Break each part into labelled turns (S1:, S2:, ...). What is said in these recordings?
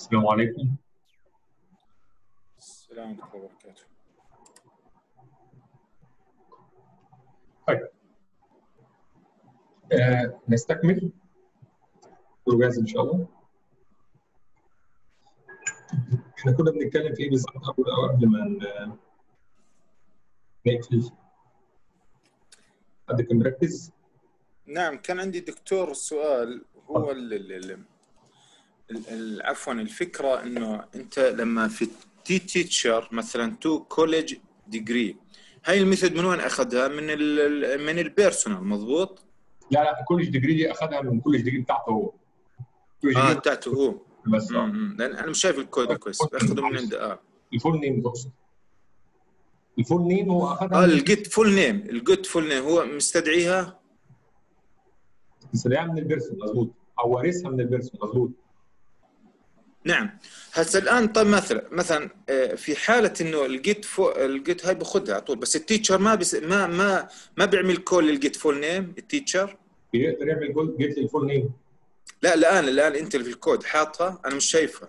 S1: السلام عليكم
S2: السلام ورحمة الله وبركاته
S1: طيب آه نستكمل كله جاهز ان شاء الله احنا كنا بنتكلم في ايه بالظبط اول قبل ما ن- نقفل حد كان مركز
S2: نعم كان عندي دكتور سؤال هو ال ال ال ال- ال- عفوا الفكرة انه انت لما في تي تيتشر مثلا تو كوليج ديجري هاي الميثود من وين اخذها؟ من ال من البيرسونال مضبوط؟
S1: لا لا الكوليج ديجري دي اخذها من الكوليج ديجري بتاعته هو الكوليج
S2: اه
S1: ديجري
S2: بتاعته هو
S1: بس آه.
S2: م- م. لان انا مش شايف الكود كويس باخذه من عند اه
S1: الفول نيم تقصد الفول نيم هو اخذها
S2: اه
S1: من
S2: الجيت فول نيم الجيت فول نيم هو مستدعيها
S1: استدعاء من البيرسون مظبوط او وارثها من البيرسون مظبوط
S2: نعم هسه الان طيب مثلا مثلا آه، في حاله انه الجيت فو الجيت هاي باخذها على طول بس التيتشر ما بس ما ما ما بيعمل كول للجيت فول نيم التيتشر
S1: بيقدر يعمل جول جيت للفول نيم
S2: لا الان الان انت اللي في الكود حاطها انا مش شايفها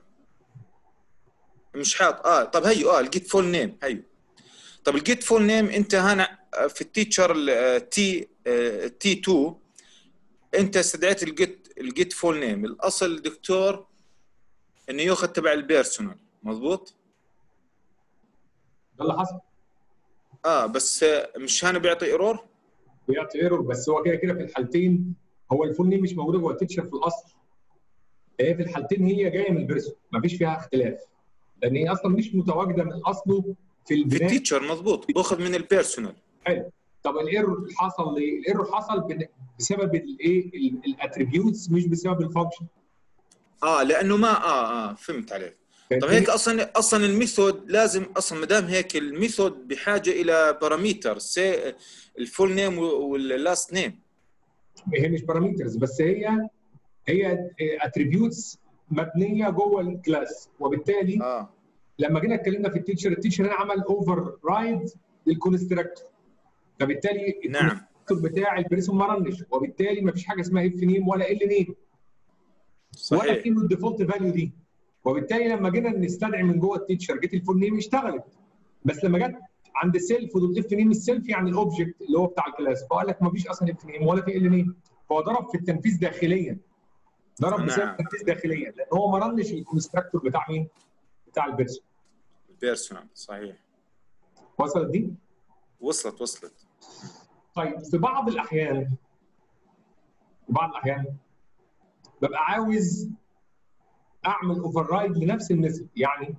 S2: مش حاط اه طب هيو اه الجيت فول نيم هيو طب الجيت فول نيم انت هنا آه، في التيتشر تي تي 2 انت استدعيت الجيت الجيت فول نيم الاصل دكتور انه ياخذ تبع البيرسونال مضبوط
S1: ده اللي حصل
S2: اه بس آه، مش هنا بيعطي ايرور
S1: بيعطي ايرور بس هو كده كده في الحالتين هو الفول نيم مش موجوده جوه التيتشر في الاصل هي في الحالتين هي جايه من البيرسون مفيش فيها اختلاف لان هي اصلا مش متواجده من اصله في
S2: في
S1: البناء
S2: التيتشر مضبوط باخذ من البيرسونال
S1: حلو طب الايرور حصل ليه؟ الايرور حصل بن- بسبب الايه الاتريبيوتس مش بسبب الفانكشن
S2: اه لانه ما اه اه فهمت عليك طب هيك اصلا اصلا الميثود لازم اصلا ما دام هيك الميثود بحاجه الى باراميتر سي الفول نيم واللاست نيم
S1: هي مش بارامترز بس هي هي اتريبيوتس مبنيه جوه الكلاس وبالتالي
S2: اه
S1: لما جينا اتكلمنا في التيتشر التيتشر هنا عمل اوفر رايد للكونستراكتور فبالتالي
S2: نعم
S1: الكونستراكتور بتاع البريسون ما رنش وبالتالي ما فيش حاجه اسمها اف نيم ولا ال نيم ولا
S2: صحيح
S1: في الديفولت فاليو دي وبالتالي لما جينا نستدعي من جوه التيتشر جيت الفول نيم اشتغلت بس لما جت عند السيلف والاف نيم السيلف يعني الاوبجكت اللي هو بتاع الكلاس فقال لك ما فيش اصلا اف نيم ولا في ال نيم فهو ضرب في التنفيذ داخليا ضرب
S2: نعم.
S1: بسبب التنفيذ داخليا لان هو ما رنش الكونستراكتور بتاع مين؟ بتاع البيرسون
S2: البيرسونال صحيح
S1: وصلت دي؟
S2: وصلت وصلت
S1: طيب في بعض الاحيان في بعض الاحيان ببقى عاوز اعمل اوفر رايد لنفس الميثود يعني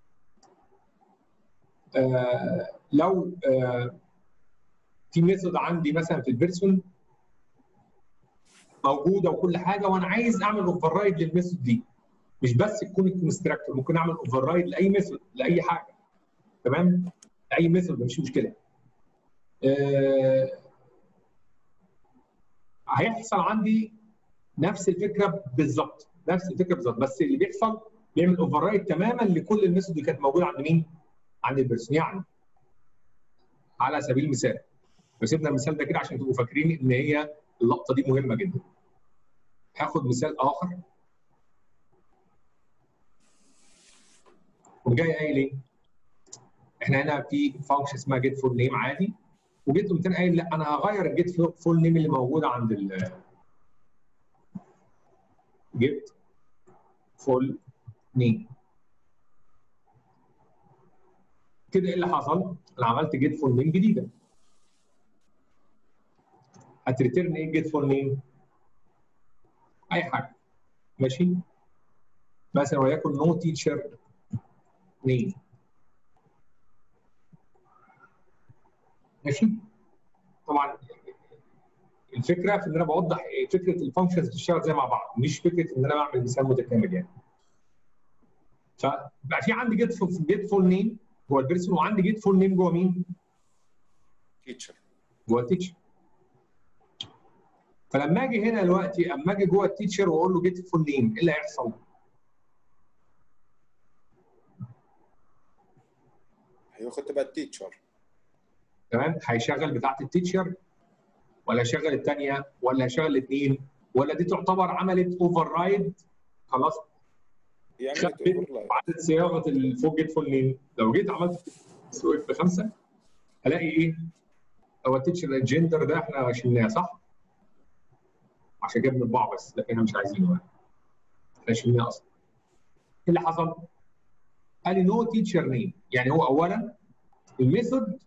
S1: آه لو آه في ميثود عندي مثلا في البيرسون موجوده وكل حاجه وانا عايز اعمل اوفر رايد للميثود دي مش بس تكون الكونستراكتور ممكن اعمل اوفر رايد لاي ميثود لاي حاجه تمام لاي ميثود مش مشكله آه هيحصل عندي نفس الفكره بالظبط نفس الفكره بالظبط بس اللي بيحصل بيعمل اوفر رايد تماما لكل الميثود اللي كانت موجوده عند مين؟ عند البيرسون يعني على سبيل المثال وسيبنا المثال ده كده عشان تبقوا فاكرين ان هي اللقطه دي مهمه جدا هاخد مثال اخر وجاي قايل ايه؟ احنا هنا في فانكشن اسمها جيت فول نيم عادي وجيت قمت انا قايل لا انا هغير الجيت فول نيم اللي موجوده عند ال جيت فول نيم كده ايه اللي حصل؟ انا عملت جيت فول نيم جديده هتريتيرن ايه جيت فول نيم؟ اي حاجه ماشي؟ مثلا وليكن نو تيتشر نيم ماشي؟ طبعا الفكره في ان انا بوضح إيه فكره الفانكشنز بتشتغل زي مع بعض مش فكره ان انا بعمل مثال متكامل يعني فبقى في عندي جيت فول جيت فول نيم جوه البيرسون وعندي جيت فول نيم جوه مين؟
S2: تيتشر
S1: جوه التيتشر فلما اجي هنا دلوقتي اما اجي جوه التيتشر واقول له جيت فول نيم ايه اللي هيحصل؟
S2: هياخذ تبع التيتشر
S1: تمام هيشغل بتاعه التيتشر ولا هيشغل الثانيه ولا هيشغل الاثنين ولا دي تعتبر عملت اوفر رايد خلاص
S2: يعني
S1: خد
S2: إيه override؟
S1: عدد صياغه الفوق جيت فول نيم لو جيت عملت سو اف 5 هلاقي ايه؟ هو التيتشر الجندر ده احنا شلناه صح؟ عشان كده بنطبعه بس لكن احنا مش عايزينه يعني. احنا شلناه اصلا. ايه اللي حصل؟ قال لي نو تيتشر نيم يعني هو اولا الميثود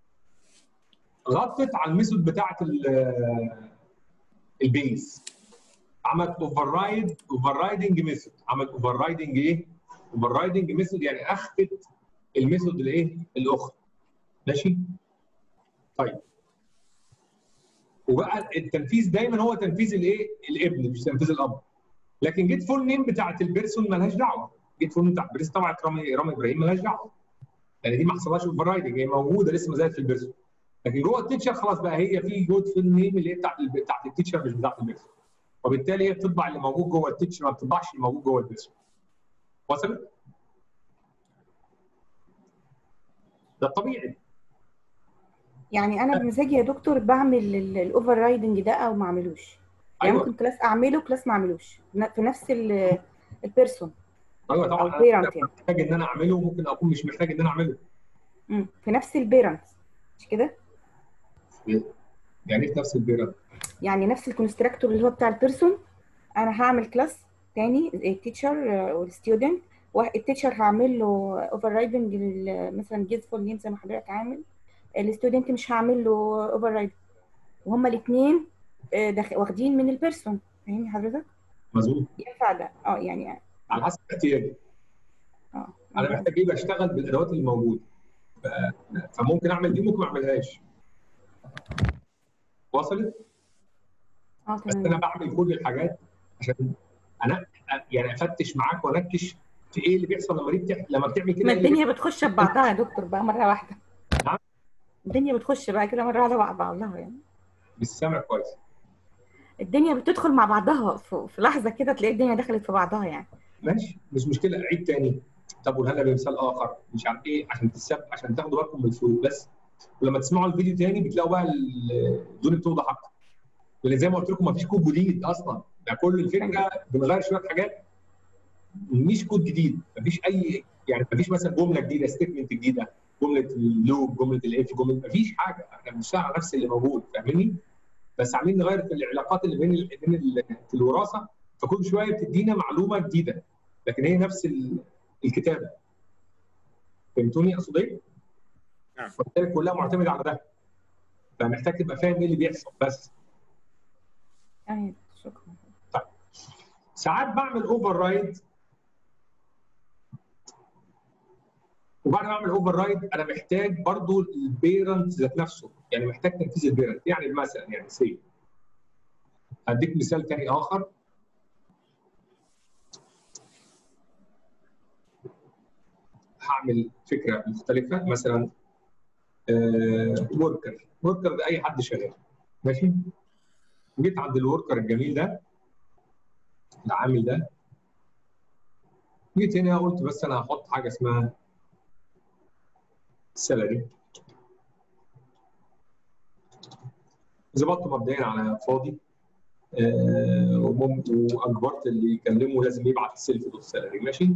S1: غطت على الميثود بتاعت ال- البيز عملت اوفر رايد اوفر رايدنج ميثود عملت اوفر رايدنج ايه؟ اوفر رايدنج ميثود يعني اخفت الميثود الايه؟ الاخرى ماشي؟ طيب وبقى التنفيذ دايما هو تنفيذ الايه؟ الابن مش تنفيذ الاب لكن جيت فول نيم بتاعت البيرسون مالهاش دعوه جيت فول نيم بتاعت البيرسون طبعا رامي رامي ابراهيم مالهاش دعوه لان دي ما حصلهاش اوفر رايدنج هي موجوده لسه ما زالت في البيرسون لكن جوه التيتشر خلاص بقى هي في جود في النيم اللي هي بتاعت الب- بتاعت التيتشر مش بتاعت البيرسون وبالتالي هي بتطبع اللي موجود جوه التيتشر ما بتطبعش اللي موجود جوه البيرسون وصلت؟ ده الطبيعي
S3: يعني انا بمزاجي يا دكتور بعمل الاوفر رايدنج ده او ما اعملوش يعني
S1: أيوة.
S3: ممكن كلاس اعمله كلاس ما اعملوش ن- في نفس البيرسون
S1: ايوه طبعا
S3: او
S1: انا
S3: بيرنت يعني
S1: محتاج ان انا اعمله ممكن اكون مش محتاج ان انا اعمله
S3: مم. في نفس البيرنت مش كده
S1: يعني ايه في نفس البيرنت
S3: يعني نفس الكونستراكتور اللي هو بتاع البيرسون انا هعمل كلاس تاني التيتشر والستودنت التيتشر هعمل له اوفر رايدنج مثلا جيز فول نيم زي ما حضرتك عامل الستودنت مش هعمل له اوفر رايدنج وهما الاثنين واخدين من البيرسون فاهمني حضرتك؟
S1: مظبوط
S3: ينفع ده اه يعني
S1: على حسب احتياجي
S3: اه
S1: انا محتاج ايه بشتغل بالادوات اللي موجوده ف- فممكن اعمل دي ممكن ما اعملهاش وصلت
S3: اه
S1: بس انا
S3: تمام
S1: بعمل كل الحاجات عشان انا يعني افتش معاك وانكش في ايه اللي بيحصل لما دي بتح... لما بتعمل كده
S3: ما
S1: إيه اللي
S3: الدنيا بتخش ببعضها يا دكتور بقى مره واحده
S1: نعم.
S3: الدنيا بتخش بقى كده مره واحده مع بعضها يعني
S1: مش سامع كويس
S3: الدنيا بتدخل مع بعضها في في لحظه كده تلاقي الدنيا دخلت في بعضها يعني
S1: ماشي مش مشكله اعيد تاني طب قولها لنا بمثال اخر مش عارف ايه عشان تسب عشان تاخدوا بالكم من الفروق بس ولما تسمعوا الفيديو تاني بتلاقوا بقى ال- الدنيا بتوضح اكتر لان زي ما قلت لكم مفيش كود جديد اصلا ده كل الفكره بنغير شويه حاجات مش كود جديد مفيش اي يعني مفيش مثلا جمله جديده ستيتمنت جديده جمله اللوب جمله الاف جمله مفيش حاجه احنا بنشتغل على نفس اللي موجود فاهمني؟ بس عاملين نغير في العلاقات اللي بين ال- بين ال- في الوراثه فكل شويه بتدينا معلومه جديده لكن هي نفس ال- الكتابه فهمتوني اقصد ايه؟
S2: نعم.
S1: وبالتالي كلها معتمده على ده فمحتاج تبقى فاهم ايه اللي بيحصل بس
S3: ايوه شكرا
S1: ساعات بعمل اوفر رايد وبعد ما اعمل اوفر رايد انا محتاج برضو البيرنت ذات نفسه يعني محتاج تنفيذ البيرنت يعني مثلا يعني سي هديك مثال تاني اخر هعمل فكره مختلفه مثلا وركر وركر ده اي حد شغال ماشي جيت عند الوركر الجميل ده العامل ده جيت هنا قلت بس انا هحط حاجه اسمها سالري ظبطته مبدئيا على فاضي آه ومم- واجبرت اللي يكلمه لازم يبعت السيلف دوت سالري ماشي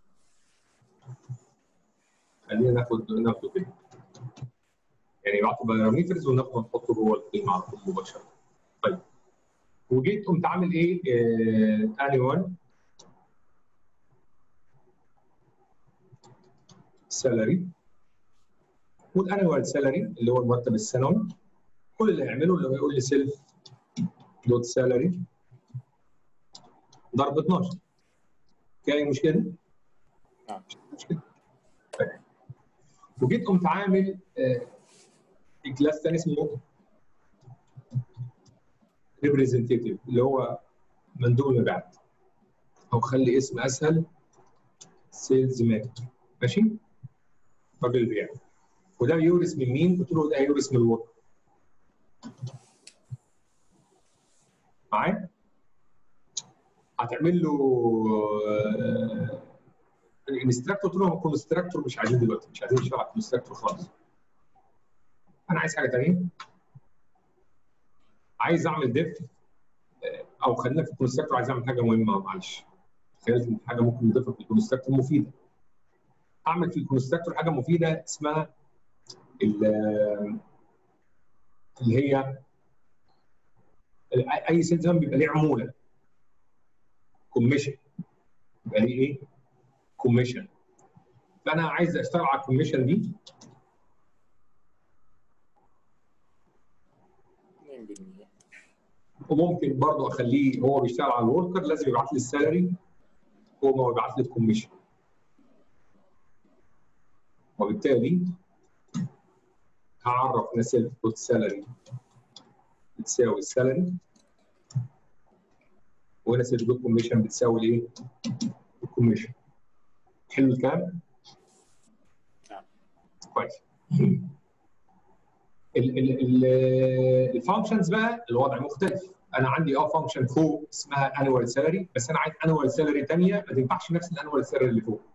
S1: خلينا ناخد ناخده كده يعني يبعتوا بارامترز وناخده نحطه جوه القيمه على طول مباشره طيب وجيت قمت عامل ايه اني 1 سالري والانوال سالري اللي هو المرتب السنوي كل اللي هيعمله اللي هو يقول لي سيلف دوت سالري ضرب 12 في اي مشكله؟
S2: نعم.
S1: مش مشكله طيب. وجيت قمت عامل آه، كلاس تاني اسمه ريبريزنتيف اللي هو مندوب المبيعات او خلي اسم اسهل سيلز مان ماشي راجل البيع وده يورث من مين؟ قلت له ده يورث من الورك معايا؟ هتعمل له الانستراكتور قلت له الكونستراكتور مش عايزين دلوقتي مش عايزين نشتغل على الكونستراكتور خالص انا عايز حاجه ثانيه عايز اعمل ديف او خلينا في الكونستراكتور عايز اعمل حاجه مهمه معلش تخيلت ان حاجه ممكن نضيفها في الكونستراكتور مفيده اعمل في الكونستراكتور حاجه مفيده اسمها ال- اللي هي اي سيل زمان بيبقى ليه عموله كوميشن يبقى ليه ايه؟ كوميشن فانا عايز اشتغل على الكوميشن دي
S2: 2%
S1: وممكن برضه اخليه هو بيشتغل على الوركر لازم يبعت لي السالري هو ما يبعت لي الكوميشن وبالتالي هعرف هنا سيلف دوت سالري بتساوي السالري وهنا سيلف دوت كوميشن بتساوي الايه؟ الكوميشن حلو الكلام؟
S2: نعم.
S1: كويس الفانكشنز بقى الوضع مختلف انا عندي اه فانكشن فوق اسمها انوال سالري بس انا عايز انوال سالري ثانيه ما تنفعش نفس الانوال سالري اللي فوق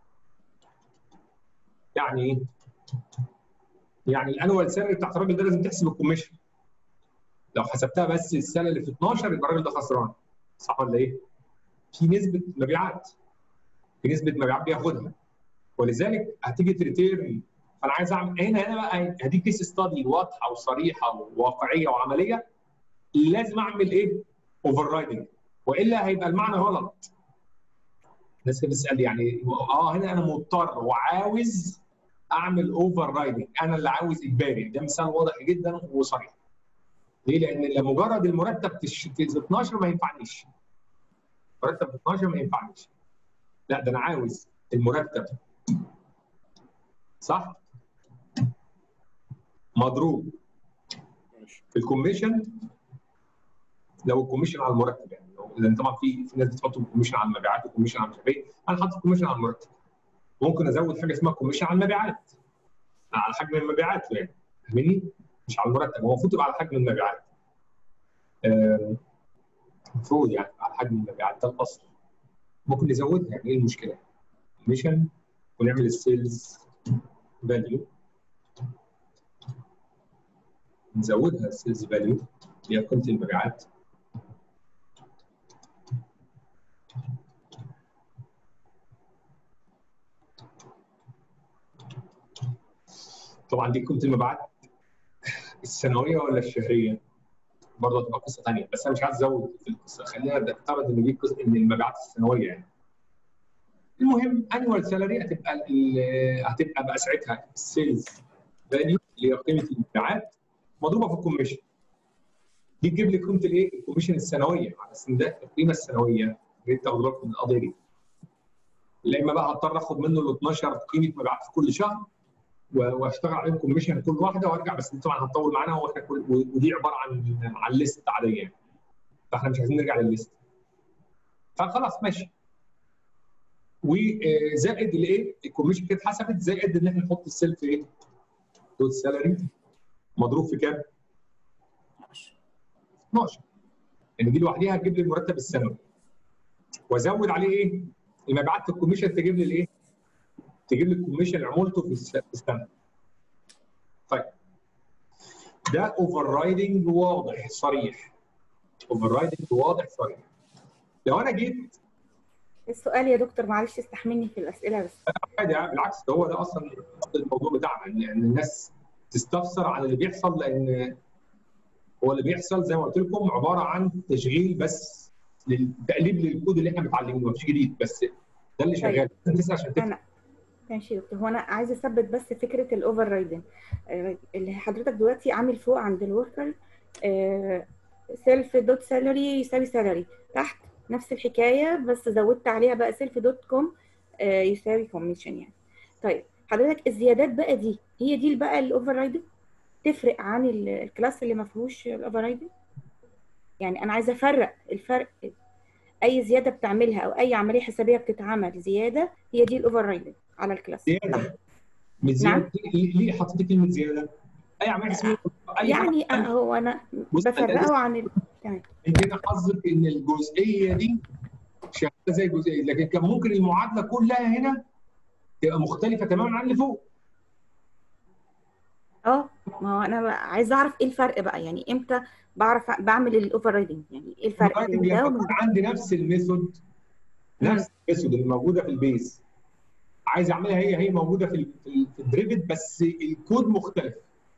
S1: يعني ايه؟ يعني الانوال سالري بتاعت الراجل ده لازم تحسب الكوميشن لو حسبتها بس السنه اللي في 12 يبقى الراجل ده خسران صح ولا ايه؟ في نسبه مبيعات في نسبه مبيعات بياخدها ولذلك هتيجي تريتيرن فانا عايز اعمل هنا هنا بقى هدي كيس ستادي واضحه وصريحه وواقعيه وعمليه لازم اعمل ايه؟ اوفر رايدنج والا هيبقى المعنى غلط. الناس بتسال يعني اه هنا انا مضطر وعاوز اعمل اوفر رايدنج انا اللي عاوز اجباري ده مثال واضح جدا وصريح. ليه؟ لان لمجرد المرتب في الش- في 12 ما ينفعنيش. مرتب في 12 ما ينفعنيش. لا ده انا عاوز المرتب صح؟ مضروب
S2: ماشي
S1: في الكوميشن لو الكوميشن على المرتب يعني لو- لان طبعا في في ناس بتحط الكوميشن على المبيعات والكوميشن على مش عارف ايه انا حاطط الكوميشن على المرتب ممكن ازود حاجه اسمها كوميشن على المبيعات على حجم المبيعات يعني فاهمني؟ مش على المرتب هو المفروض يبقى على حجم المبيعات آه، المفروض يعني على حجم المبيعات ده الاصل ممكن نزودها يعني ايه المشكله؟ كوميشن ونعمل السيلز فاليو نزودها السيلز فاليو اللي هي قيمه المبيعات طبعا دي قيمه المبيعات السنويه ولا الشهريه؟ برضه هتبقى قصه ثانيه بس انا مش عايز ازود في القصه خلينا نفترض ان دي قصه ان المبيعات السنويه يعني. المهم انوال سالري هتبقى ال- هتبقى بقى ساعتها السيلز فاليو اللي هي قيمه المبيعات مضروبه في الكوميشن. دي تجيب لي قيمه الايه؟ الكوميشن السنويه على اساس ان ده القيمه السنويه اللي انت واخد من القضيه دي. لا اما بقى هضطر اخد منه ال 12 قيمه مبيعات في كل شهر و- واشتغل عليهم كوميشن كل واحده وارجع بس دي طبعا هتطول معانا واحنا كل ودي عباره عن عن ليست عاديه يعني. فاحنا مش عايزين نرجع للليست. فخلاص ماشي. وزائد الايه؟ الكوميشن كده اتحسبت زائد ان احنا نحط السيلف ايه؟ دوت سالري مضروب في كام؟ 12 يعني دي لوحديها هتجيب لي المرتب السنوي وازود عليه ايه؟ المبيعات في الكوميشن تجيب لي الايه؟ تجيب لي الكوميشن عمولته في الس- في السنه. طيب ده اوفر رايدنج واضح صريح اوفر رايدنج واضح صريح لو انا جيت
S3: السؤال يا دكتور معلش استحملني في الاسئله بس
S1: عادي يعني بالعكس ده هو ده اصلا الموضوع بتاعنا ان إن الناس تستفسر عن اللي بيحصل لان هو اللي بيحصل زي ما قلت لكم عباره عن تشغيل بس للتقليب للكود اللي احنا متعلمينه مفيش جديد بس ده اللي شغال لازم تسال عشان تفهم
S3: انا ماشي يا دكتور هو انا عايزه اثبت بس فكره الاوفر رايدنج اللي حضرتك دلوقتي عامل فوق عند الوركر سيلف دوت سالري يساوي سالري تحت نفس الحكايه بس زودت عليها بقى سيلف دوت كوم يساوي كوميشن يعني طيب حضرتك الزيادات بقى دي هي دي بقى الاوفر رايدنج تفرق عن ال- الكلاس اللي ما فيهوش الاوفر رايدنج يعني انا عايزه افرق الفرق اي زياده بتعملها او اي عمليه حسابيه بتتعمل زياده هي دي الاوفر رايدنج على الكلاس
S1: زياده مش زياده
S3: نعم.
S1: ليه ليه حطيت كلمه زياده؟ اي عمليه اسمها اي
S3: يعني
S1: حاجة
S3: آه، هو انا
S1: بص، أنا
S3: بفرقه عن ال... تمام
S1: انت هنا حظك ان الجزئيه دي شغاله زي الجزئيه لكن كان ممكن المعادله كلها هنا تبقى مختلفه تماما عن اللي فوق
S3: اه ما هو انا بقى عايزه اعرف ايه الفرق بقى يعني امتى بعرف بعمل الاوفر رايدنج يعني ايه الفرق
S1: الراجل
S3: بين ده
S1: لما
S3: ومن
S1: يكون
S3: ده
S1: عندي نفس الميثود نفس الاسود اللي موجوده في البيز عايز اعملها هي هي موجوده في ال- في ال- في الدريفت بس الكود مختلف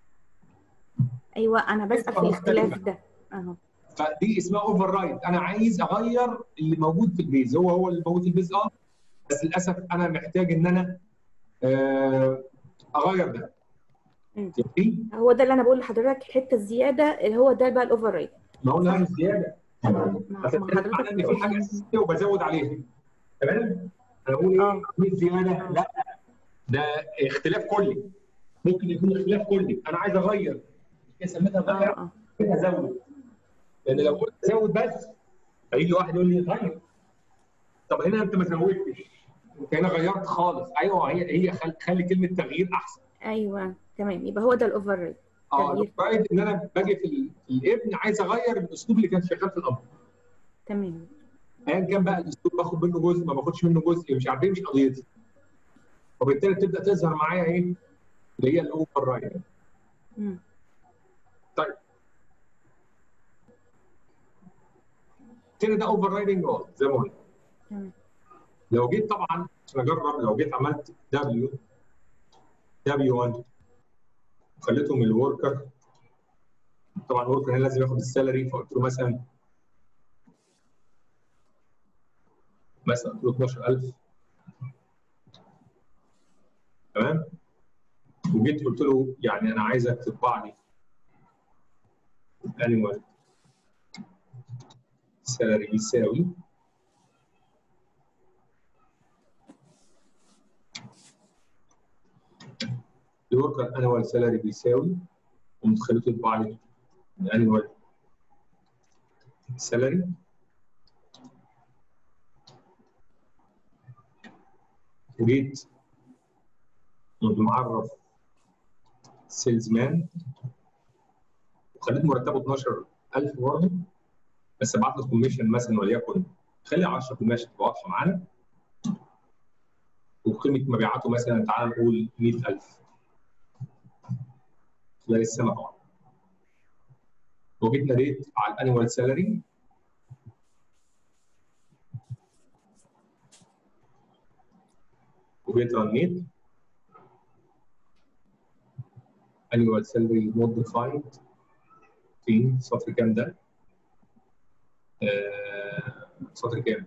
S3: ايوه انا بسال في
S1: مختلفة.
S3: الاختلاف ده اهو
S1: فدي اسمها اوفر رايد انا عايز اغير اللي موجود في البيز هو هو اللي موجود في البيز اه بس للاسف انا محتاج ان انا آه، اغير ده
S3: مم.
S1: فهمتي؟
S3: هو ده اللي انا بقول لحضرتك الحته الزياده اللي هو ده بقى الاوفر رايد
S1: ما هو ده زياده
S3: ما ما
S1: فبالتالي معناه
S3: حضرتك
S1: ان في
S3: بتقول
S1: حاجه اساسيه وبزود عليها تمام؟ انا بقول ايه؟
S3: اه
S1: مش زياده لا ده اختلاف كلي ممكن يكون اختلاف كلي انا عايز اغير هي سميتها
S3: اه
S1: غير
S3: اه
S1: ازود لان لو قلت زود بس هيجي واحد يقول لي غير طب هنا انت ما زودتش انت هنا غيرت خالص ايوه هي هي خل- خلي كلمه تغيير احسن
S3: ايوه تمام يبقى هو ده الاوفر رايد
S1: اه
S3: تغيير.
S1: بعد ان انا باجي في, ال- في الابن عايز اغير الاسلوب اللي كان شغال في الاب
S3: تمام
S1: ايا كان بقى الاسلوب باخد منه جزء ما باخدش منه جزء مش عارف ايه مش قضيتي وبالتالي بتبدا تظهر معايا ايه اللي هي الاوفر رايد
S3: مم.
S1: طيب كده ده اوفر رايدنج اه زي ما قلنا
S3: تمام
S1: لو جيت طبعا عشان اجرب لو جيت عملت دبليو دبليو 1 خليتهم الوركر طبعا الوركر هنا لازم ياخد السالري فقلت له مثلا مثلا قلت له 12000 تمام وجيت قلت له يعني انا عايزك تطبع لي الانيوال سالري بيساوي الوركر انوال سالري بيساوي قمت خليته يطبع لي الانوال سالري وجيت قمت معرف سيلز مان وخليت مرتبه 12000 برضه بس ابعت له كوميشن مثلا وليكن خلي 10 كوميشن تبقى واضحه معانا وقيمه مبيعاته مثلا تعال نقول 100000 خلال السنه طبعا وجيت ناديت على الانيوال سالري وجيت رنيت annual salary modified في سطر كام ده؟ آه، سطر كام؟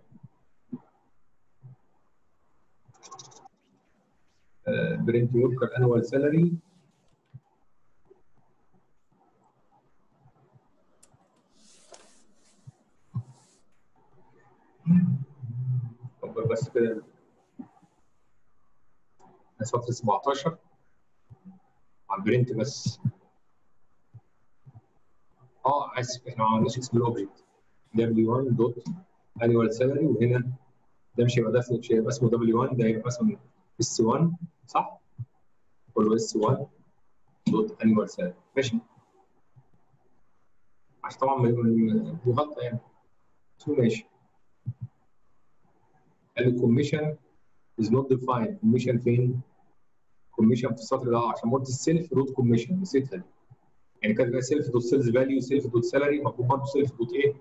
S1: برنت وركر annual salary طب بس كده سطر 17 على البرنت بس اه اسف احنا ما عملناش اسم الاوبجكت w1 دوت annual salary وهنا ده مش هيبقى ده مش هيبقى اسمه w1 ده هيبقى مثلا s1 صح؟ قول s1 دوت annual salary ماشي؟ عشان طبعا ما- ما- دي غلطه يعني اسمه ماشي قال لي commission is not defined commission فين؟ كوميشن في السطر ده عشان قلت السيلف دوت كوميشن نسيتها دي يعني كانت سيلف دوت سيلز فاليو سيلف دوت سالري مطلوب برضه سيلف دوت ايه؟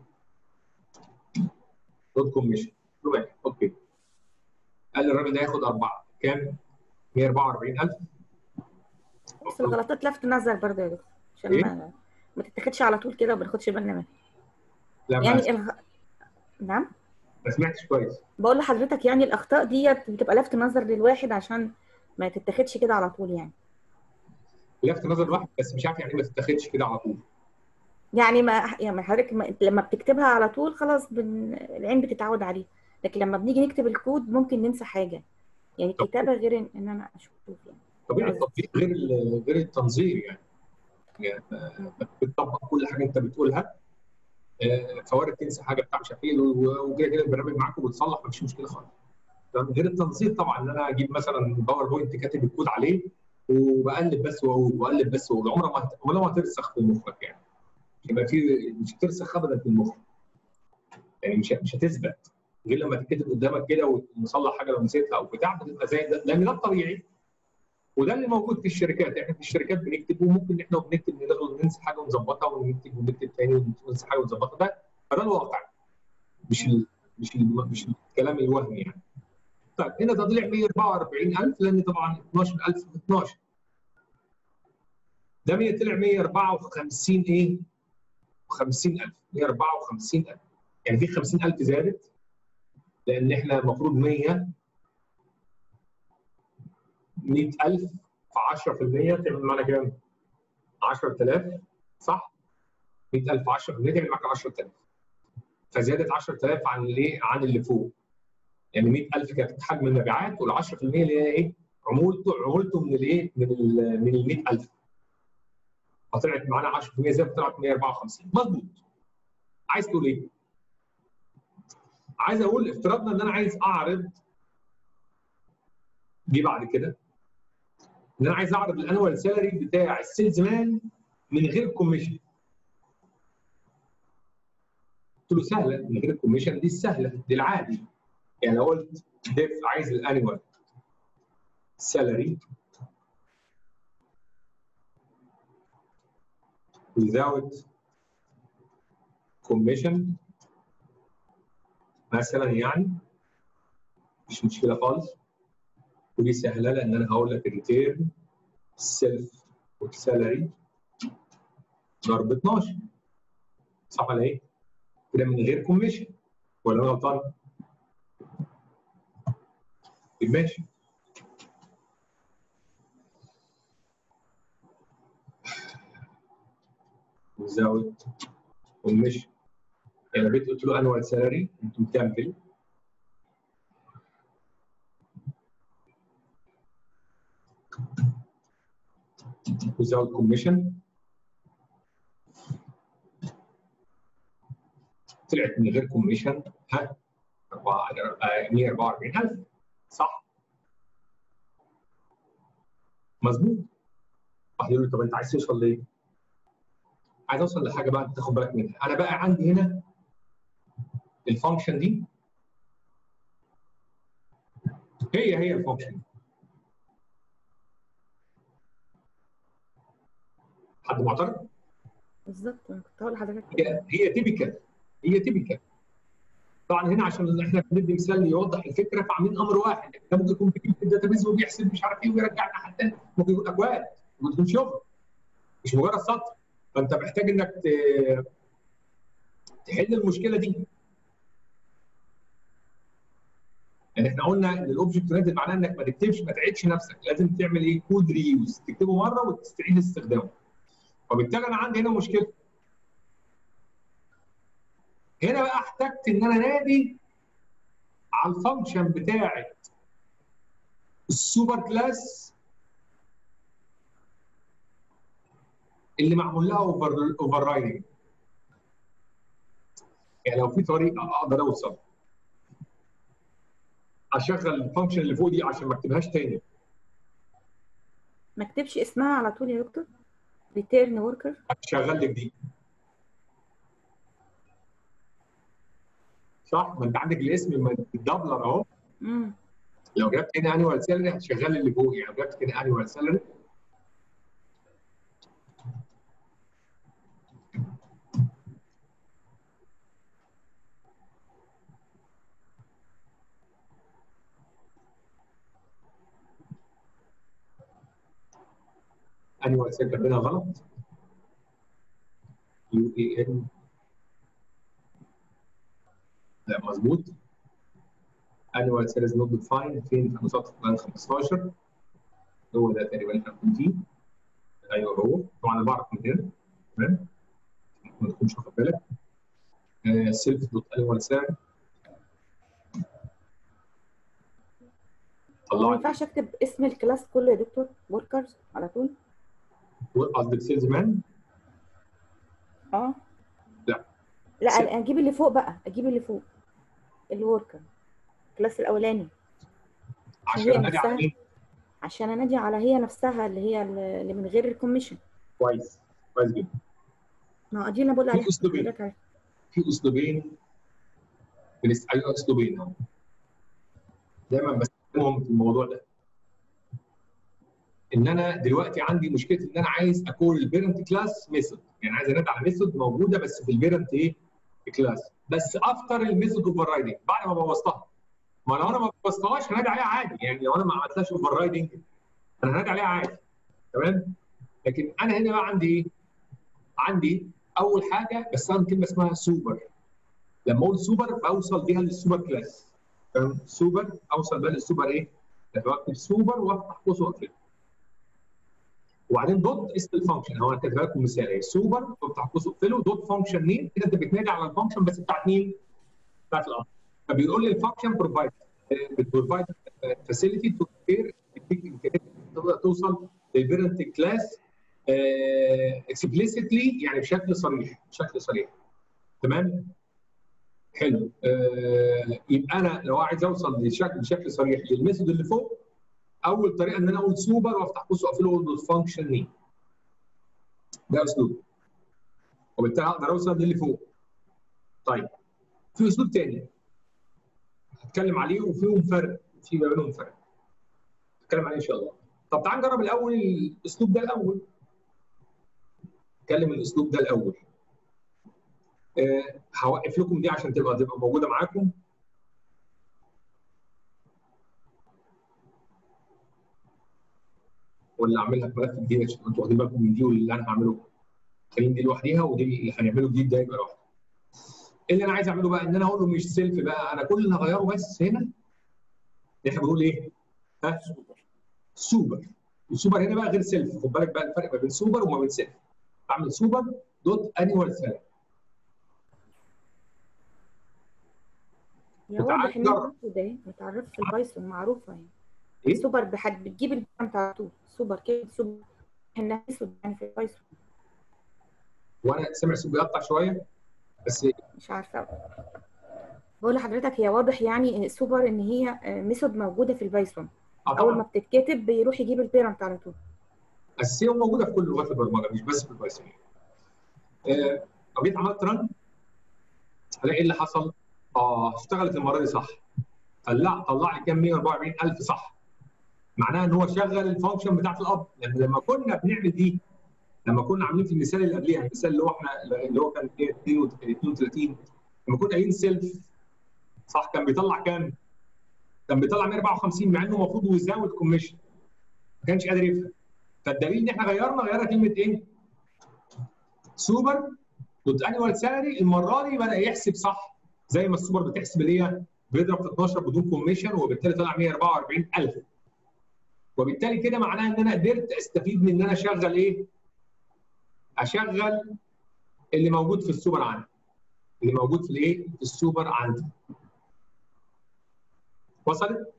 S1: دوت كوميشن اوكي قال لي الراجل ده هياخد اربعه كام؟ 144000
S3: بس الغلطات لفت نظر برضه يا دكتور عشان
S1: إيه؟
S3: ما ما تتاخدش على طول كده وما ناخدش بالنا منها
S1: لا ما,
S3: يعني الغ... نعم
S1: ما سمعتش كويس
S3: بقول لحضرتك يعني الاخطاء ديت بتبقى لفت نظر للواحد عشان ما تتاخدش كده على طول يعني
S1: لفت نظر واحد بس مش عارف يعني إيه ما تتاخدش كده على طول
S3: يعني ما يعني حضرتك ما... لما بتكتبها على طول خلاص بن... العين بتتعود عليه لكن لما بنيجي نكتب الكود ممكن ننسى حاجه يعني الكتابه غير ان إن انا اشوف يعني
S1: طبيعي التطبيق غير ال- غير التنظير يعني يعني آه، بتطبق كل حاجه انت بتقولها آه، فوارد تنسى حاجه بتاع مش عارف ايه و- وكده كده البرنامج معاك وبتصلح مفيش مشكله خالص تمام؟ غير التنظير طبعا ان انا اجيب مثلا باوربوينت كاتب الكود عليه وبقلب بس واقول واقلب بس واقول عمرها ما هت- عمرها ما هترسخ في مخك يعني مش هيبقى في مش هترسخ ابدا في المخ يعني مش مش هتثبت غير لما تتكتب قدامك كده ومصلح حاجه لو نسيتها او بتاع بتبقى زي ده لان ده الطبيعي وده اللي موجود في الشركات احنا في الشركات بنكتب وممكن احنا بنكتب نلغي ننسى حاجه ونظبطها ونكتب ونكتب تاني وننسى حاجه ونظبطها ده فده الواقع مش ال... مش ال... مش الكلام الوهمي يعني طيب هنا تطلع 144000 لان طبعا 12000 في 12 ده 100 طلع 154 ايه؟ 50000 154000 يعني في 50000 زادت لان احنا المفروض 100 100000 في 10% تعمل معانا كام؟ 10000 صح؟ 100000 في 10% تعمل معاك 10000 فزادت 10000 عن الايه؟ عن اللي فوق يعني 100000 كانت حجم المبيعات وال 10% اللي هي ايه؟ عمولته عمولته من الايه؟ من ال من ال 100000 فطلعت معانا 10% زي ما طلعت 154 مظبوط عايز تقول ايه؟ عايز اقول افترضنا ان انا عايز اعرض دي بعد كده ان انا عايز اعرض الانوال سالري بتاع السيلز مان من غير كوميشن قلت له سهله من غير الكوميشن دي السهله دي العادي يعني لو قلت ديف عايز الانوال سالري without commission مثلا يعني مش مشكله خالص ودي سهله لان انا هقول لك الريتيرن سيلف والسالري ضرب 12 صح ولا ايه؟ كده من غير كوميشن ولا انا غلطان؟ ماشي without commission يعني بيت قلت له انوال سالري انتم كامل without commission طلعت من غير كوميشن ها 144000 صح مظبوط واحد يقول لي طب انت عايز توصل ليه؟ عايز اوصل لحاجه بقى تاخد بالك منها انا بقى عندي هنا الفانكشن دي هي هي الفانكشن حد معترض؟
S3: بالظبط انا كنت هقول لحضرتك
S1: هي هي تيبيكال هي تيبيكال طبعا هنا عشان احنا بندي مثال يوضح الفكره فعاملين امر واحد ده ممكن يكون بيجيب في الداتابيز وبيحسب مش عارف ايه ويرجع الناحيه الثانيه ممكن يكون اكواد ممكن يكون شغل مش مجرد سطر فانت محتاج انك ت- تحل المشكله دي يعني احنا قلنا ان الاوبجكت اورينتد معناه انك ما تكتبش ما تعيدش نفسك لازم تعمل ايه كود ريوز تكتبه مره وتستعيد استخدامه وبالتالي انا عندي هنا مشكله هنا بقى احتجت ان انا نادي على الفانكشن بتاعه السوبر كلاس اللي معمول لها اوفر اوفر رايدنج يعني لو في طريقه اقدر اوصل اشغل الفانكشن اللي فوق دي عشان ما اكتبهاش تاني
S3: ما اكتبش اسمها على طول يا دكتور ريتيرن وركر
S1: هشغل لك دي صح ما انت عندك الاسم الدبلر اهو
S3: امم
S1: لو جبت هنا انيوال سالري هتشغل اللي فوق يعني لو جبت هنا انيوال سالري انيوال سالري كاتبينها غلط يو اي ان لا مظبوط annual sales not defined فين في مسطح بلان 15 هو ده تقريبا اللي احنا كنا فيه ايوه هو طبعا انا بعرف من هنا تمام ما تكونش واخد بالك سيلف دوت انيوال سعر
S3: ما
S1: طلع
S3: ينفعش اكتب اسم الكلاس كله يا دكتور وركرز على طول
S1: قصدك سيلز مان
S3: اه
S1: لا.
S3: لا
S1: سيب.
S3: أنا اجيب اللي فوق بقى اجيب اللي فوق الوركر الكلاس الاولاني
S1: عشان
S3: هي
S1: انادي على
S3: نفسها.
S1: ايه؟
S3: عشان انادي على هي نفسها اللي هي اللي من غير الكوميشن
S1: كويس كويس جدا
S3: ما هو دي اللي أنا بقول عليها
S1: أسلوبين.
S3: حضرتك عارف.
S1: في اسلوبين بنست... ايوه اسلوبين اهو دايما بستخدمهم في الموضوع ده ان انا دلوقتي عندي مشكله ان انا عايز اكون البيرنت كلاس ميثود يعني عايز انادي على ميثود موجوده بس في البيرنت ايه كلاس بس افتر الميثود اوفر رايدنج بعد ما بوظتها ما لو انا ما بسطهاش هنادي عليها عادي يعني لو انا ما عملتهاش اوفر رايدنج انا هنادي عليها عادي تمام لكن انا هنا بقى عندي ايه؟ عندي اول حاجه بستخدم كلمه اسمها سوبر لما اقول سوبر فاوصل بيها للسوبر كلاس تمام سوبر اوصل بقى للسوبر ايه؟ لما اكتب سوبر وافتح قوس واقفل وبعدين دوت اسم الفانكشن هو انا كاتبها لكم مثال ايه سوبر وافتح قوس واقفله دوت فانكشن نيم كده انت بتنادي على الفانكشن بس بتاعت مين؟ بتاعت الامر فبيقول لي الفانكشن بروفايد بتبروفايد فاسيلتي تو كير تديك امكانيه تقدر توصل للبيرنت كلاس اكسبليسيتلي يعني بشكل صريح بشكل صريح تمام حلو آه يبقى انا لو عايز اوصل لشكل بشكل صريح للميثود اللي فوق اول طريقه ان انا اقول سوبر وافتح قوس واقفله واقول فانكشن نيم ده اسلوب وبالتالي اقدر اوصل للي فوق طيب في اسلوب تاني هتكلم عليه وفيهم فرق في ما بينهم فرق هتكلم عليه ان شاء الله طب تعال نجرب الاول الاسلوب ده الاول نتكلم الاسلوب ده الاول أه هوقف لكم دي عشان تبقى تبقى موجوده معاكم ولا اعملها في ملف جديد عشان انتوا واخدين بالكم من دي واللي انا هعمله خليني دي لوحديها ودي اللي هنعمله جديد ده يبقى لوحده ايه اللي انا عايز اعمله بقى ان انا اقول له مش سيلف بقى انا كل اللي هغيره بس هنا احنا بنقول ايه؟ ها؟ سوبر السوبر هنا بقى غير سيلف خد بالك بقى الفرق ما بين سوبر وما بين سيلف اعمل سوبر دوت انيوال سالري
S3: يا واضح ان ده متعرف في البايثون معروفه يعني
S1: ايه؟
S3: سوبر بحد بتجيب البيانات على طول سوبر كده سوبر احنا اسود يعني في البايثون
S1: وانا سامع صوت بيقطع شويه بس
S3: مش عارفه بقول لحضرتك هي واضح يعني سوبر ان هي ميثود موجوده في البايثون
S1: آه
S3: اول ما
S1: طبعا
S3: بتتكتب بيروح يجيب البيرنت على طول
S1: اساسيه وموجوده في كل لغات البرمجه مش بس في البايثون آه، لو جيت عملت رن هلاقي ايه اللي حصل؟ اه اشتغلت المره دي صح طلع طلع لي كام 144000 صح معناها ان هو شغل الفانكشن بتاعت الاب لان لما كنا بنعمل دي لما كنا عاملين في المثال اللي قبليها المثال اللي هو احنا اللي هو كان إيه؟ 32 لما كنا قايلين سيلف صح كان بيطلع كام؟ كان بيطلع 154 مع انه المفروض ويزاوت كوميشن ما كانش قادر يفهم فالدليل ان احنا غيرنا غيرنا كلمه ايه؟ سوبر دوت انيوال سالري المره دي بدا يحسب صح زي ما السوبر بتحسب اللي هي بيضرب في 12 بدون كوميشن وبالتالي طلع 144000 وبالتالي كده معناها ان انا قدرت استفيد من ان انا اشغل ايه؟ اشغل اللي موجود في السوبر عندي اللي موجود في الايه؟ في السوبر عندي وصلت؟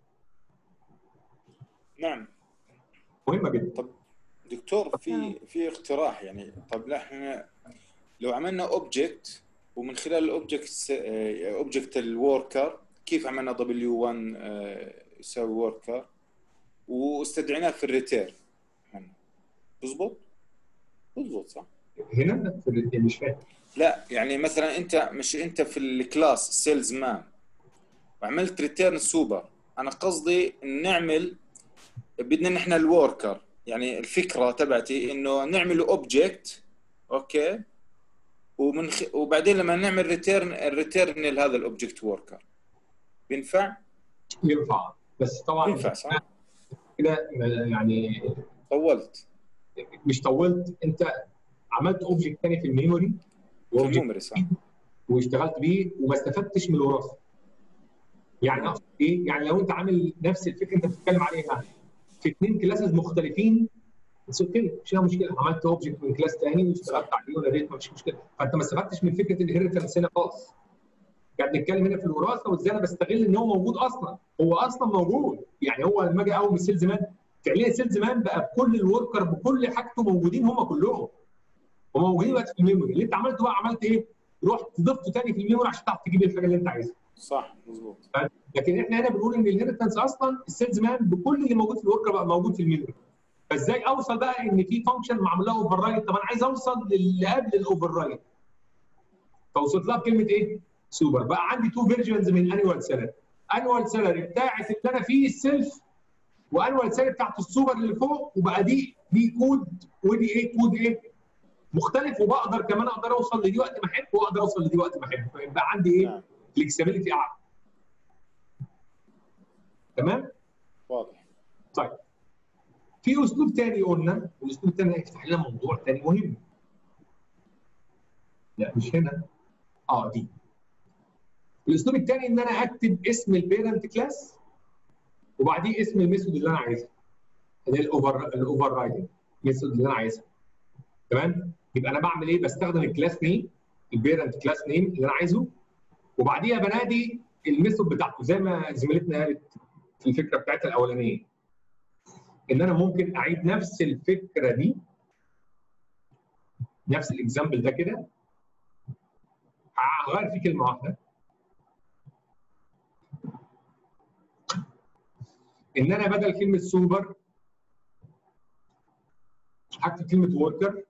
S2: نعم
S1: مهمه جدا
S2: طب دكتور في في اقتراح يعني طب لا احنا لو عملنا اوبجكت ومن خلال الاوبجكت اوبجكت الوركر كيف عملنا دبليو 1 يساوي وركر واستدعيناه في الريتير بزبط؟ بزبط صح؟
S1: هنا في ال- مش فاهم
S2: لا يعني مثلا انت مش انت في الكلاس سيلز مان وعملت ريتيرن سوبر انا قصدي نعمل بدنا نحن الوركر يعني الفكره تبعتي انه نعمل اوبجكت اوكي ومن خ... وبعدين لما نعمل ريتيرن الريتيرن لهذا الاوبجكت وركر بينفع؟
S1: ينفع بس طبعا
S2: ينفع صح؟
S1: كده يعني
S2: طولت
S1: مش طولت انت عملت اوبجكت ثاني في الميموري
S2: في
S1: واوبجكت
S2: الميموري صح؟
S1: واشتغلت بيه وما استفدتش من الوراثه. يعني اقصد ايه؟ يعني لو انت عامل نفس الفكره انت بتتكلم عليها في اثنين كلاسز مختلفين اتس اوكي مش فيها مشكله عملت اوبجكت من كلاس ثاني واشتغلت عليه وناديت مفيش مشكله فانت ما استفدتش من فكره الهيرتنس هنا خالص. يعني بنتكلم هنا في الوراثه وازاي انا بستغل ان هو موجود اصلا هو اصلا موجود يعني هو لما اجي اقوم السيلز مان فعليا السيلز مان بقى بكل الوركر بكل حاجته موجودين هم كلهم هم موجودين دلوقتي في الميموري اللي انت عملته بقى عملت ايه؟ رحت ضفته تاني في الميموري عشان تعرف تجيب الحاجه اللي انت عايزها
S2: صح مظبوط
S1: لكن احنا هنا بنقول ان الهيرتنس اصلا السيلز مان بكل اللي موجود في الوركر بقى موجود في الميموري فازاي اوصل بقى ان في فانكشن معمول لها اوفر رايت طب انا عايز اوصل للي قبل الاوفر رايت فوصلت لها بكلمه ايه؟ سوبر بقى عندي تو فيرجنز من انيوال سالري انيوال سالري بتاعت اللي انا فيه السيلف وانيوال سالري بتاعت السوبر اللي فوق وبقى دي دي كود ودي ايه كود ايه مختلف وبقدر كمان اقدر اوصل لدي وقت ما احب واقدر اوصل لدي وقت ما احب فيبقى عندي ايه
S2: نعم
S1: فلكسبيليتي اعلى تمام
S2: واضح
S1: طيب في اسلوب تاني قلنا والاسلوب التاني هيفتح لنا موضوع تاني مهم لا مش هنا اه دي الاسلوب الثاني ان انا اكتب اسم البيرنت كلاس وبعديه اسم الميثود اللي انا عايزها اللي هي الاوفر الاوفر رايدنج ميثود اللي انا عايزها تمام يبقى انا بعمل ايه بستخدم الكلاس نيم البيرنت كلاس نيم اللي انا عايزه وبعديها بنادي الميثود بتاعته زي ما زميلتنا قالت في الفكره بتاعتها الاولانيه ان انا ممكن اعيد نفس الفكره دي نفس الاكزامبل ده كده هغير فيه كلمه واحده ان انا بدل كلمه سوبر هكتب كلمه وركر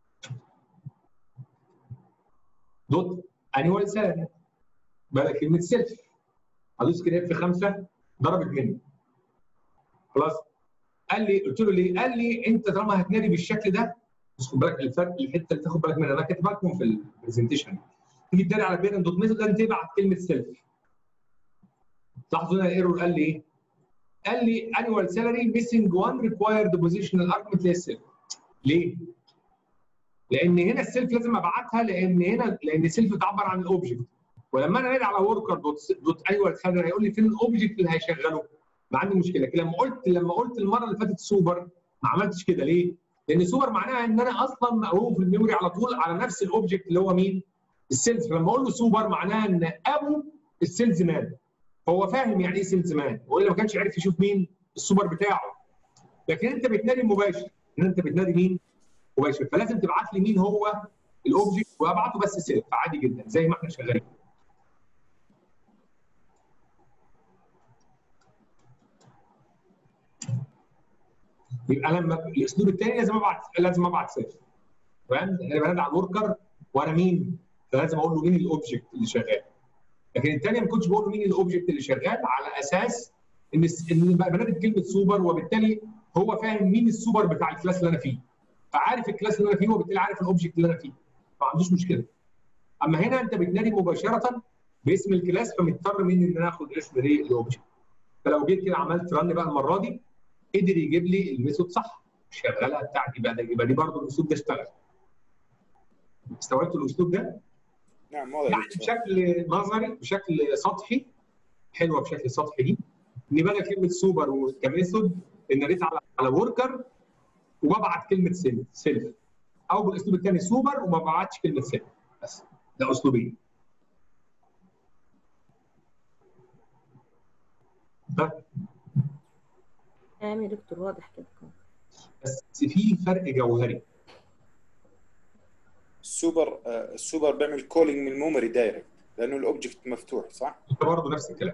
S1: دوت انيوال سالري بدل كلمه سيلف هدوس كده في خمسه ضربت مني خلاص قال لي قلت له ليه؟ قال لي انت طالما هتنادي بالشكل ده بس خد بالك الفرق الحته اللي تاخد بالك منها انا كاتبها لكم في البرزنتيشن تيجي تداري على بيرن دوت ميثود انت تبعت كلمه سيلف لاحظوا هنا الايرور قال لي ايه؟ قال لي annual salary missing one required positional argument اللي هي السيلف ليه؟ لان هنا السيلف لازم ابعتها لان هنا لان السيلف بتعبر عن الاوبجكت ولما انا انادي على وركر دوت دوت انيوال سالري هيقول لي فين الاوبجكت اللي هيشغله؟ ما عندي مشكله لكن لما قلت لما قلت المره اللي فاتت سوبر ما عملتش كده ليه؟ لان سوبر معناها ان انا اصلا مقروم في الميموري على طول على نفس الاوبجكت اللي هو مين؟ السيلز فلما اقول له سوبر معناها ان ابو السيلز مان فهو فاهم يعني ايه سيلز مان والا ما كانش عارف يشوف مين السوبر بتاعه لكن انت بتنادي مباشر ان انت بتنادي مين؟ مباشر فلازم تبعت لي مين هو الاوبجكت وابعته بس سيلف عادي جدا زي ما احنا شغالين يبقى لما الاسلوب الثاني لازم ابعت لازم ابعت سيلف فاهم؟ انا بنادي على الوركر وانا مين؟ فلازم اقول له مين الاوبجكت اللي شغال لكن الثانيه ما كنتش بقول له مين الاوبجكت اللي شغال على اساس ان ان بنادي بكلمه سوبر وبالتالي هو فاهم مين السوبر بتاع الكلاس اللي انا فيه فعارف الكلاس اللي انا فيه وبالتالي عارف الاوبجكت اللي انا فيه ما عندوش مشكله اما هنا انت بتنادي مباشره باسم الكلاس فمضطر مني ان انا اخد اسم الايه الاوبجكت فلو جيت كده عملت رن بقى المره دي قدر يجيب لي الميثود صح شغالها بتاعتي بقى ده يبقى دي برضه الاسلوب ده اشتغل استوعبت الاسلوب ده؟
S2: نعم واضح
S1: يعني بشكل نظري بشكل سطحي حلوه بشكل سطحي دي ان بدل كلمه سوبر كميثود ان ريت على على وركر وببعت كلمه سيلف سيلف او بالاسلوب الثاني سوبر وما ببعتش كلمه سيلف بس ده اسلوبين
S3: تمام يا دكتور واضح كده
S1: بس في فرق جوهري
S2: السوبر آه، السوبر بيعمل كولينج من الميموري دايركت لانه الاوبجكت مفتوح صح؟
S1: انت برضه نفس الكلام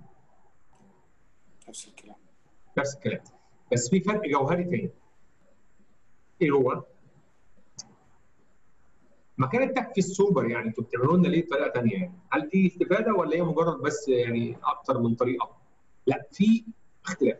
S2: نفس الكلام
S1: نفس الكلام بس في فرق جوهري تاني ايه هو؟ مكان التك في السوبر يعني انتوا بتعملوا لنا ليه بطريقه ثانيه يعني؟ هل في استفاده ولا هي مجرد بس يعني اكتر من طريقه؟ لا في اختلاف.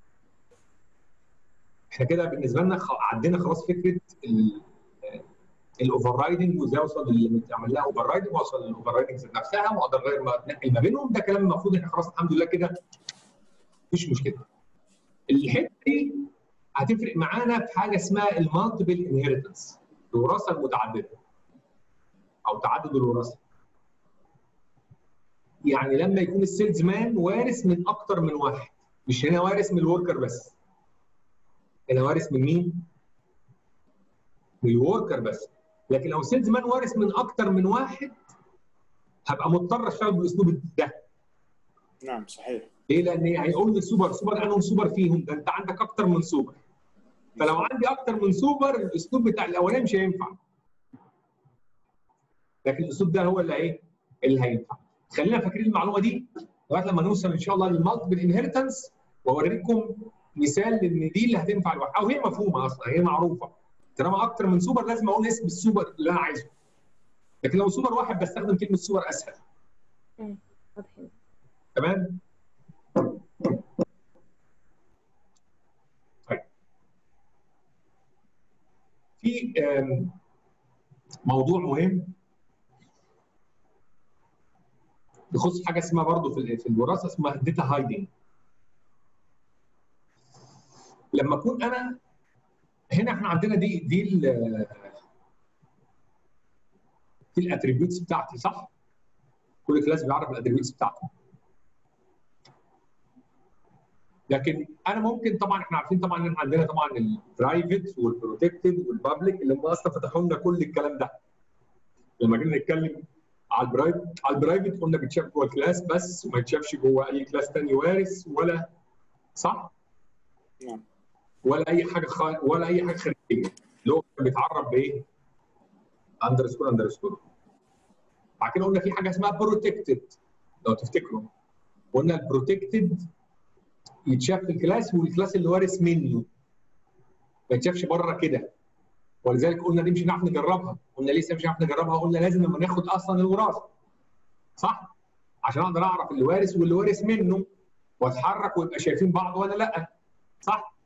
S1: احنا كده بالنسبه لنا خ- عدينا خلاص فكره الاوفر رايدنج وازاي اوصل اللي تعمل لها اوفر رايدنج واوصل للاوفر رايدنج ذات نفسها واقدر اغير ما اتنقل ما بينهم ده كلام المفروض احنا خلاص الحمد لله كده مفيش مشكله. الحته دي هتفرق معانا في حاجه اسمها المالتيبل انهيرتنس الوراثه المتعدده او تعدد الوراثه. يعني لما يكون السيلز مان وارث من اكتر من واحد مش هنا وارث من الوركر بس هنا وارث من مين؟ من الوركر بس لكن لو السيلز مان وارث من اكتر من واحد هبقى مضطر اشتغل بالاسلوب ده
S2: نعم صحيح
S1: ليه؟ لان هيقول لي سوبر سوبر انهم سوبر فيهم ده انت عندك اكتر من سوبر فلو عندي اكتر من سوبر الاسلوب بتاع الاولاني مش هينفع لكن الاسلوب ده هو اللي ايه؟ اللي هينفع خلينا فاكرين المعلومه دي لغايه لما نوصل ان شاء الله للمالتيبل انهيرتنس واوريكم مثال لان دي اللي هتنفع لوحدها او هي مفهومه اصلا هي معروفه طالما اكتر من سوبر لازم اقول اسم السوبر اللي انا عايزه لكن لو سوبر واحد بستخدم كلمه سوبر اسهل
S3: تمام واضح كده.
S1: تمام طيب في آم، موضوع مهم يخص حاجه اسمها برضه في ال- في الوراثه اسمها داتا هايدنج لما اكون انا هنا احنا عندنا دي دي ال دي الاتريبيوتس بتاعتي صح؟ كل كلاس بيعرف الاتريبيوتس بتاعته لكن انا ممكن طبعا احنا عارفين طبعا ان احنا عندنا طبعا البرايفت والبروتكتد والبابليك اللي هم اصلا فتحوا لنا كل الكلام ده لما جينا نتكلم على البرايفت على البرايفت قلنا بيتشاف جوه الكلاس بس وما يتشافش جوه اي كلاس ثاني وارث ولا صح؟
S2: نعم
S1: ولا اي حاجه خ... ولا اي حاجه خارجيه اللي هو كان بيتعرف بايه؟ اندرسكور اندرسكور بعد كده قلنا في حاجه اسمها بروتكتد لو تفتكروا قلنا البروتكتد يتشاف في الكلاس والكلاس اللي وارث منه ما يتشافش بره كده ولذلك قلنا دي مش هنعرف نجربها قلنا لسه مش هنعرف نجربها قلنا لازم لما ناخد اصلا الوراثه صح عشان اقدر اعرف اللي وارث واللي وارث منه واتحرك ويبقى شايفين بعض ولا لا صح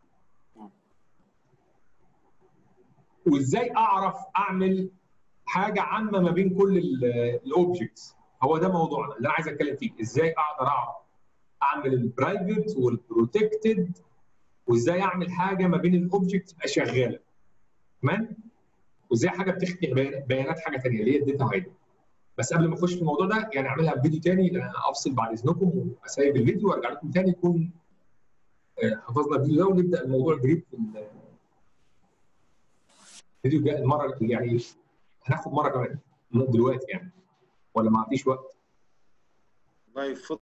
S1: وازاي اعرف اعمل حاجه عامه ما بين كل الاوبجكتس هو ده موضوعنا اللي انا عايز اتكلم فيه ازاي اقدر اعرف اعمل البرايفت والبروتكتد وازاي اعمل حاجه ما بين الاوبجكتس تبقى شغاله تمام وازاي حاجه بتخفي بيان- بيانات حاجه ثانيه اللي هي الداتا هايد بس قبل ما اخش في الموضوع ده يعني اعملها في فيديو تاني لان انا افصل بعد اذنكم واسيب الفيديو وارجع لكم تاني يكون آه، حفظنا الفيديو ده ونبدا الموضوع الجديد في ال- الفيديو الجاي المره يعني هناخد مره كمان مو دلوقتي يعني ولا ما عنديش وقت
S2: والله يفضل